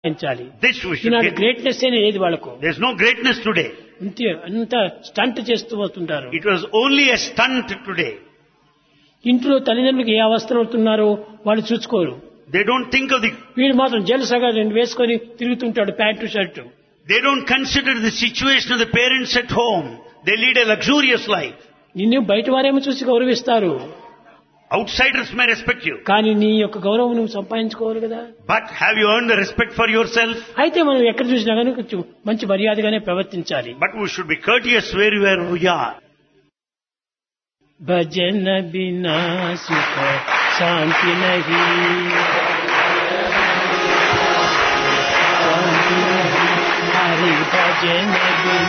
పెంచాలి This we should ఈనాడు get. Greatness అనే లేదు వాళ్ళకు There's no greatness today. అంతే అంత స్టంట్ చేస్తూ వస్తుంటారు It was only a stunt today. ఇంట్లో తల్లిదండ్రులకు ఏ అవస్థలు అవుతున్నారో వాళ్ళు చూసుకోరు They don't think of the, వీడు మాత్రం జలసగా రెండు వేసుకొని తిరుగుతుంటాడు pant shirt they don't consider the situation of the parents at home. They lead a luxurious life. నిన్ను బయట వారేమో చూసి గౌరవిస్తారు Outsiders may respect you. కానీ నీ యొక్క గౌరవం నువ్వు సంపాదించుకోవాలి కదా But have you earned the respect for yourself? అయితే మనం ఎక్కడ చూసినా కానీ కొంచెం మంచి మర్యాదగానే ప్రవర్తించాలి But we should be courteous wherever we are. భజన బినా సుఖ శాంతి నహి శాంతి నహి హరి భజన బినా